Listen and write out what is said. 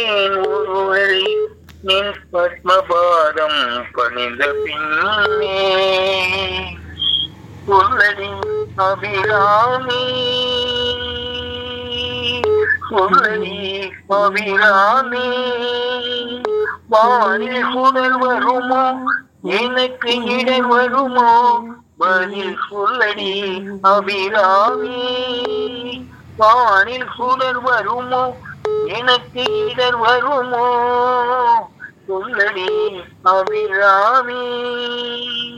ஒருவரை நின் பத்மபாதம் பணிந்த பின்னே சொல்லடி அபிராமி சொல்லடி அபிராமி வானில் குடல் வருமோ எனக்கு இடர் வருமோ பதில் சொல்லடி அபிராமி வானில் குடல் வருமோ எனக்கு இடர் வருமோ சொல்லடி அபிராமி